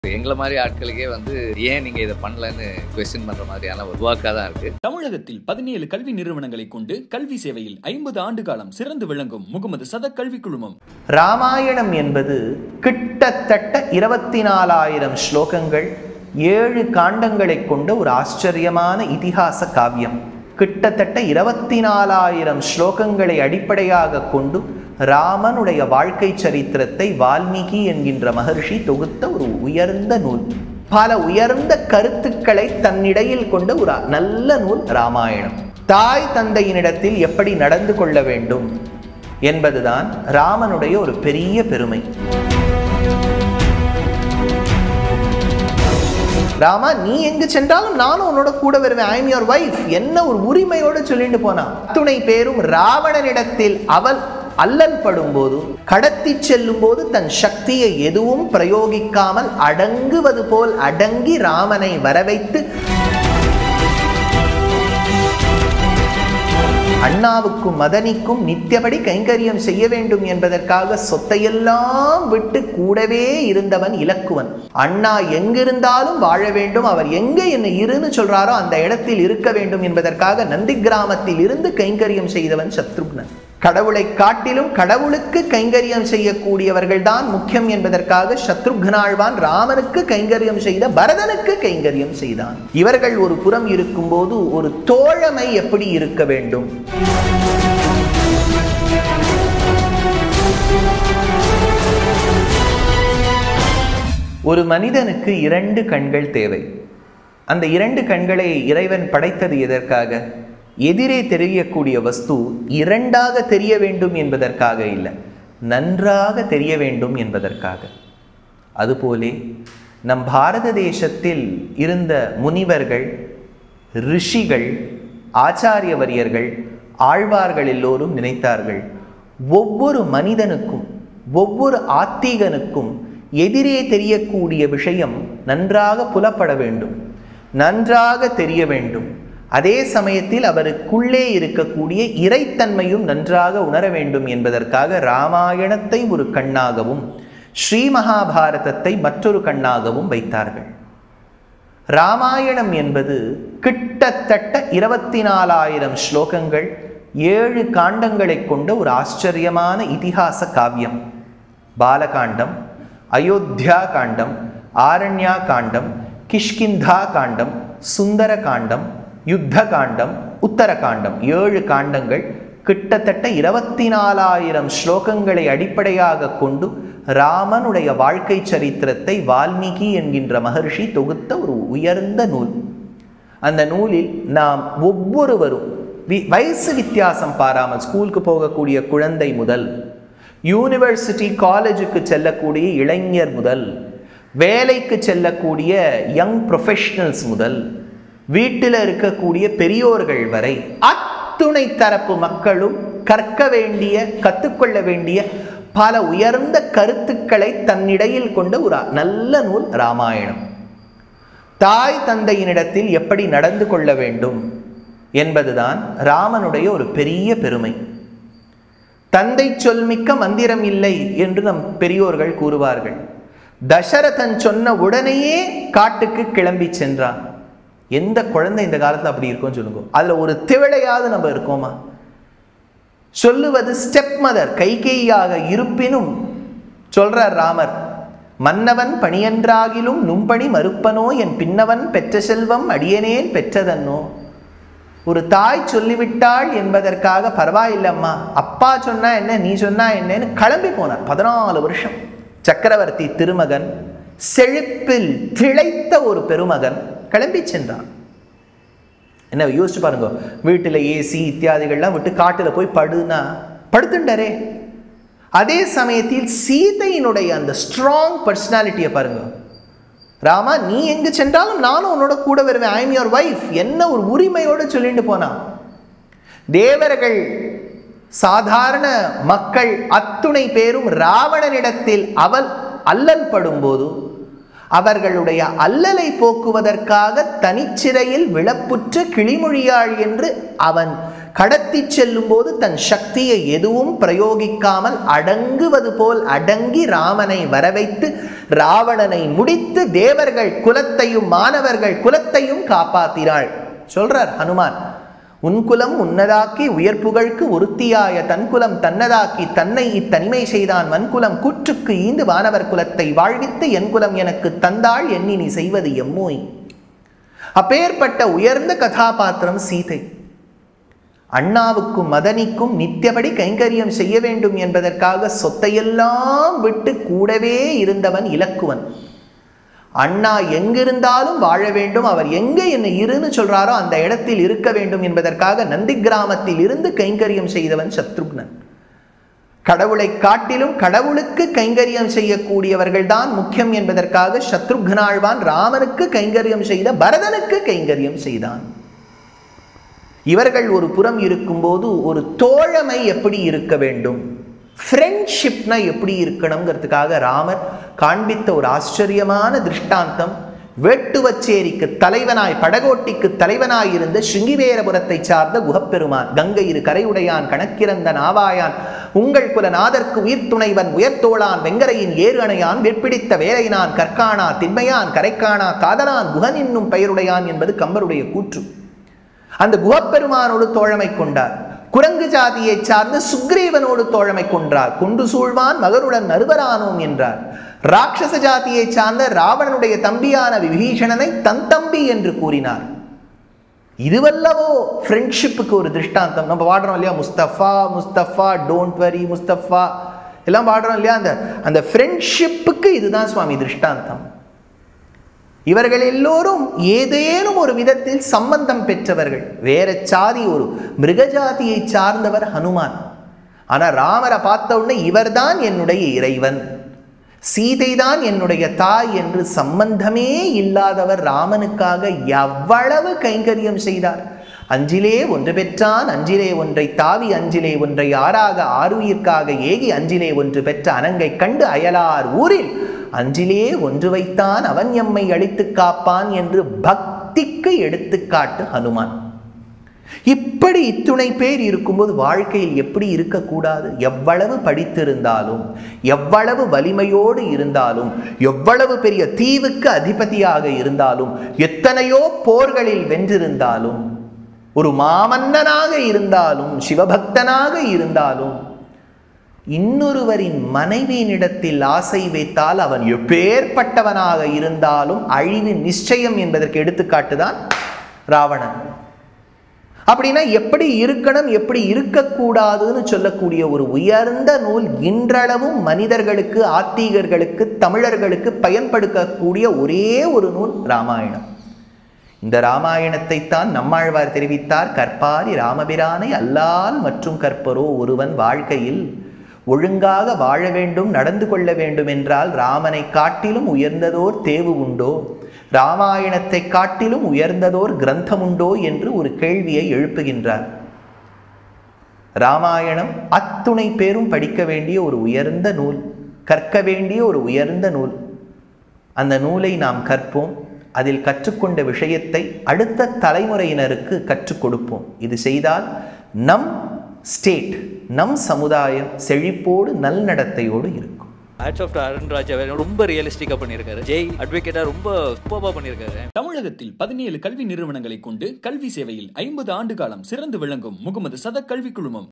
எங்களை மாதிரி ஆட்களுக்கே வந்து ஏன் நீங்க இதை பண்ணலன்னு கொஸ்டின் பண்ற மாதிரியான ஒரு வாக்காக தான் இருக்கு தமிழகத்தில் பதினேழு கல்வி நிறுவனங்களை கொண்டு கல்வி சேவையில் ஐம்பது ஆண்டு காலம் சிறந்து விளங்கும் முகமது சதக் கல்வி குழுமம் ராமாயணம் என்பது கிட்டத்தட்ட இருபத்தி நாலாயிரம் ஸ்லோகங்கள் ஏழு காண்டங்களை கொண்ட ஒரு ஆச்சரியமான இதிகாச காவியம் கிட்டத்தட்ட இருபத்தி நாலாயிரம் ஸ்லோகங்களை அடிப்படையாக கொண்டு ராமனுடைய வாழ்க்கை சரித்திரத்தை வால்மீகி என்கின்ற மகர்ஷி தொகுத்த ஒரு உயர்ந்த நூல் பல உயர்ந்த கருத்துக்களை தன்னிடையில் கொண்ட ஒரு நல்ல நூல் ராமாயணம் தாய் தந்தையினிடத்தில் எப்படி நடந்து கொள்ள வேண்டும் என்பதுதான் ராமனுடைய ஒரு பெரிய பெருமை ராமா நீ எங்கு சென்றாலும் நானும் உன்னோட கூட வருவேன் ஐ எம் யுவர் வைஃப் என்ன ஒரு உரிமையோடு சொல்லிட்டு போனா துணை பேரும் ராவணனிடத்தில் அவள் அல்லல் படும்போது கடத்தி செல்லும் போது தன் சக்தியை எதுவும் பிரயோகிக்காமல் அடங்குவது போல் அடங்கி ராமனை வரவைத்து அண்ணாவுக்கும் மதனிக்கும் நித்தியபடி கைங்கரியம் செய்ய வேண்டும் என்பதற்காக சொத்தையெல்லாம் விட்டு கூடவே இருந்தவன் இலக்குவன் அண்ணா எங்கிருந்தாலும் வாழ வேண்டும் அவர் எங்கே என்னை இருன்னு சொல்றாரோ அந்த இடத்தில் இருக்க வேண்டும் என்பதற்காக நந்தி கிராமத்தில் இருந்து கைங்கரியம் செய்தவன் சத்ருக்னன் கடவுளை காட்டிலும் கடவுளுக்கு கைங்கரியம் செய்யக்கூடியவர்கள் தான் முக்கியம் என்பதற்காக சத்ருக்னாழ்வான் ராமனுக்கு கைங்கரியம் செய்த பரதனுக்கு கைங்கரியம் செய்தான் இவர்கள் ஒரு புறம் இருக்கும்போது ஒரு தோழமை எப்படி இருக்க வேண்டும் ஒரு மனிதனுக்கு இரண்டு கண்கள் தேவை அந்த இரண்டு கண்களை இறைவன் படைத்தது எதற்காக எதிரே தெரியக்கூடிய வஸ்து இரண்டாக தெரிய வேண்டும் என்பதற்காக இல்லை நன்றாக தெரிய வேண்டும் என்பதற்காக அதுபோலே நம் பாரத தேசத்தில் இருந்த முனிவர்கள் ரிஷிகள் ஆச்சாரியவரியர்கள் ஆழ்வார்கள் எல்லோரும் நினைத்தார்கள் ஒவ்வொரு மனிதனுக்கும் ஒவ்வொரு ஆத்திகனுக்கும் எதிரே தெரியக்கூடிய விஷயம் நன்றாக புலப்பட வேண்டும் நன்றாக தெரிய வேண்டும் அதே சமயத்தில் அவருக்குள்ளே இருக்கக்கூடிய இறைத்தன்மையும் நன்றாக உணர வேண்டும் என்பதற்காக ராமாயணத்தை ஒரு கண்ணாகவும் ஸ்ரீ மகாபாரதத்தை மற்றொரு கண்ணாகவும் வைத்தார்கள் ராமாயணம் என்பது கிட்டத்தட்ட இருபத்தி நாலாயிரம் ஸ்லோகங்கள் ஏழு காண்டங்களை கொண்ட ஒரு ஆச்சரியமான இதிகாச காவியம் பாலகாண்டம் அயோத்தியா காண்டம் ஆரண்யா காண்டம் கிஷ்கிந்தா காண்டம் சுந்தர காண்டம் யுத்த காண்டம் உத்தர காண்டம் ஏழு காண்டங்கள் கிட்டத்தட்ட இருபத்தி நாலாயிரம் ஸ்லோகங்களை அடிப்படையாக கொண்டு ராமனுடைய வாழ்க்கை சரித்திரத்தை வால்மீகி என்கின்ற மகர்ஷி தொகுத்த ஒரு உயர்ந்த நூல் அந்த நூலில் நாம் ஒவ்வொருவரும் வி- வயசு வித்தியாசம் பாராமல் ஸ்கூலுக்கு போகக்கூடிய குழந்தை முதல் யூனிவர்சிட்டி காலேஜுக்கு செல்லக்கூடிய இளைஞர் முதல் வேலைக்கு செல்லக்கூடிய யங் ப்ரொஃபஷனல்ஸ் முதல் வீட்டில் இருக்கக்கூடிய பெரியோர்கள் வரை அத்துணை தரப்பு மக்களும் கற்க வேண்டிய கற்றுக்கொள்ள வேண்டிய பல உயர்ந்த கருத்துக்களை தன்னிடையில் கொண்ட ஒரு நல்ல நூல் ராமாயணம் தாய் தந்தையினிடத்தில் எப்படி நடந்து கொள்ள வேண்டும் என்பதுதான் ராமனுடைய ஒரு பெரிய பெருமை தந்தை சொல்மிக்க மந்திரம் இல்லை என்று நம் பெரியோர்கள் கூறுவார்கள் தசரதன் சொன்ன உடனேயே காட்டுக்கு கிளம்பி சென்றான் எந்த குழந்தை இந்த காலத்துல அப்படி இருக்கும்னு சொல்லுங்க அதுல ஒரு திவளையாவது நம்ம இருக்கோமா சொல்லுவது ஸ்டெப் மதர் கைகேயாக இருப்பினும் சொல்றார் ராமர் மன்னவன் பணியன்றாகிலும் நும்பணி மறுப்பனோ என் பின்னவன் பெற்ற செல்வம் அடியனேன் பெற்றதன்னோ ஒரு தாய் சொல்லிவிட்டாள் என்பதற்காக பரவாயில்லம்மா அப்பா சொன்னா என்ன நீ சொன்னா என்னன்னு கிளம்பி போனார் பதினாலு வருஷம் சக்கரவர்த்தி திருமகன் செழிப்பில் திளைத்த ஒரு பெருமகன் கிளம்பி சென்றான் என்ன யோசிச்சு பாருங்க வீட்டில் ஏசி இத்தியாதிகள்லாம் விட்டு காட்டில் போய் படுனா படுத்துட்டாரே அதே சமயத்தில் சீதையினுடைய அந்த ஸ்ட்ராங் பர்சனாலிட்டியை பாருங்க ராமா நீ எங்கு சென்றாலும் நானும் உன்னோட கூட வருவேன் ஐ எம் யுவர் வைஃப் என்ன ஒரு உரிமையோடு சொல்லிட்டு போனான் தேவர்கள் சாதாரண மக்கள் அத்துணை பேரும் ராவணனிடத்தில் அவள் அல்லல் படும்போது அவர்களுடைய அல்லலை போக்குவதற்காக தனிச்சிறையில் விளப்புற்ற கிளிமொழியாள் என்று அவன் கடத்தி செல்லும் போது தன் சக்தியை எதுவும் பிரயோகிக்காமல் அடங்குவது போல் அடங்கி ராமனை வரவைத்து ராவணனை முடித்து தேவர்கள் குலத்தையும் மாணவர்கள் குலத்தையும் காப்பாத்தினாள் சொல்றார் ஹனுமான் உன் குலம் உன்னதாக்கி உயர்ப்புகழ்க்கு ஒருத்தியாய தன் குலம் தன்னதாக்கி தன்னை இத்தனிமை செய்தான் வன்குலம் கூற்றுக்கு ஈந்து வானவர் குலத்தை வாழ்வித்து என் குலம் எனக்கு தந்தாள் எண்ணி நீ செய்வது எம்மோய் அப்பேற்பட்ட உயர்ந்த கதாபாத்திரம் சீதை அண்ணாவுக்கும் மதனிக்கும் நித்தியபடி கைங்கரியம் செய்ய வேண்டும் என்பதற்காக சொத்தையெல்லாம் விட்டு கூடவே இருந்தவன் இலக்குவன் அண்ணா எங்கிருந்தாலும் வாழ வேண்டும் அவர் எங்கே என்னை இருன்னு சொல்றாரோ அந்த இடத்தில் இருக்க வேண்டும் என்பதற்காக நந்தி கிராமத்தில் இருந்து கைங்கரியம் செய்தவன் சத்ருக்னன் கடவுளை காட்டிலும் கடவுளுக்கு கைங்கரியம் செய்யக்கூடியவர்கள் தான் முக்கியம் என்பதற்காக சத்ருக்னாழ்வான் ராமனுக்கு கைங்கரியம் செய்த பரதனுக்கு கைங்கரியம் செய்தான் இவர்கள் ஒரு புறம் இருக்கும்போது ஒரு தோழமை எப்படி இருக்க வேண்டும் ஃப்ரெண்ட்ஷிப்னா எப்படி இருக்கணுங்கிறதுக்காக ராமர் காண்பித்த ஒரு ஆச்சரியமான திருஷ்டாந்தம் வேட்டுவச்சேரிக்கு தலைவனாய் படகோட்டிக்கு தலைவனாய் இருந்த ஸ்ருங்கிவேரபுரத்தை சார்ந்த குகப்பெருமான் கங்கை இரு கரையுடையான் கணக்கிறந்த நாவாயான் உங்கள் குல நாதற்கு உயிர் துணைவன் உயர்த்தோளான் வெங்கரையின் ஏறு அணையான் வெற்பிடித்த வேலைனான் கற்கானா திண்மையான் கரைக்கானா காதலான் குகன் என்னும் பெயருடையான் என்பது கம்பருடைய கூற்று அந்த குகப்பெருமானோடு தோழமை கொண்டார் குரங்கு ஜாதியை சார்ந்த சுக்ரீவனோடு தோழமை கொன்றார் கொண்டு சூழ்வான் மகருடன் நறுவரானோம் என்றார் ராட்சச ஜாதியை சார்ந்த ராவணனுடைய தம்பியான விபீஷணனை தன் தம்பி என்று கூறினார் இதுவல்லவோ ஃப்ரெண்ட்ஷிப்புக்கு ஒரு திருஷ்டாந்தம் நம்ம பாடுறோம் இல்லையா முஸ்தஃபா முஸ்தஃபா டோன்ட் வரி முஸ்தஃபா எல்லாம் பாடுறோம் இல்லையா அந்த அந்த ஃப்ரெண்ட்ஷிப்புக்கு இதுதான் சுவாமி திருஷ்டாந்தம் இவர்கள் எல்லோரும் ஏதேனும் ஒரு விதத்தில் சம்பந்தம் பெற்றவர்கள் வேற சாதி ஒரு மிருகஜாதியை சார்ந்தவர் ஹனுமான் ஆனா ராமரை பார்த்த உடனே இவர்தான் என்னுடைய இறைவன் சீதைதான் என்னுடைய தாய் என்று சம்பந்தமே இல்லாதவர் ராமனுக்காக எவ்வளவு கைங்கரியம் செய்தார் அஞ்சிலே ஒன்று பெற்றான் அஞ்சிலே ஒன்றை தாவி அஞ்சிலே ஒன்றை ஆறாக ஆறுயிர்க்காக ஏகி அஞ்சிலே ஒன்று பெற்ற அனங்கை கண்டு அயலார் ஊரில் அஞ்சிலே ஒன்று வைத்தான் அவன் எம்மை அழித்து காப்பான் என்று பக்திக்கு எடுத்துக்காட்டு ஹனுமான் இப்படி இத்துணை பேர் இருக்கும்போது வாழ்க்கையில் எப்படி இருக்கக்கூடாது எவ்வளவு படித்திருந்தாலும் எவ்வளவு வலிமையோடு இருந்தாலும் எவ்வளவு பெரிய தீவுக்கு அதிபதியாக இருந்தாலும் எத்தனையோ போர்களில் வென்றிருந்தாலும் ஒரு மாமன்னனாக இருந்தாலும் சிவபக்தனாக இருந்தாலும் இன்னொருவரின் மனைவியினிடத்தில் ஆசை வைத்தால் அவன் எப்பேற்பட்டவனாக இருந்தாலும் அழிவு நிச்சயம் என்பதற்கு எடுத்துக்காட்டுதான் ராவணன் அப்படின்னா எப்படி இருக்கணும் எப்படி இருக்கக்கூடாதுன்னு சொல்லக்கூடிய ஒரு உயர்ந்த நூல் இன்றளவும் மனிதர்களுக்கு ஆத்திகர்களுக்கு தமிழர்களுக்கு பயன்படுத்தக்கூடிய ஒரே ஒரு நூல் ராமாயணம் இந்த ராமாயணத்தை தான் நம்மாழ்வார் தெரிவித்தார் கற்பாரி ராமபிரானை அல்லால் மற்றும் கற்பரோ ஒருவன் வாழ்க்கையில் ஒழுங்காக வாழ வேண்டும் நடந்து கொள்ள வேண்டும் என்றால் ராமனை காட்டிலும் உயர்ந்ததோர் தேவு உண்டோ ராமாயணத்தை காட்டிலும் உயர்ந்ததோர் கிரந்தம் உண்டோ என்று ஒரு கேள்வியை எழுப்புகின்றார் ராமாயணம் அத்துணை பேரும் படிக்க வேண்டிய ஒரு உயர்ந்த நூல் கற்க வேண்டிய ஒரு உயர்ந்த நூல் அந்த நூலை நாம் கற்போம் அதில் கற்றுக்கொண்ட விஷயத்தை அடுத்த தலைமுறையினருக்கு கற்றுக் கொடுப்போம் இது செய்தால் நம் ஸ்டேட் நம் சமுதாயம் செழிப்போடு நல்நடத்தையோடு இருக்கும் ஹேட்ஸ் ஆஃப் அருண்ராஜ் அவர் ரொம்ப ரியலிஸ்டிக்காக பண்ணியிருக்காரு ஜெய் அட்வொகேட்டாக ரொம்ப சூப்பராக பண்ணியிருக்காரு தமிழகத்தில் பதினேழு கல்வி நிறுவனங்களை கொண்டு கல்வி சேவையில் ஐம்பது ஆண்டு காலம் சிறந்து விளங்கும் முகமது சதக் கல்வி குழுமம்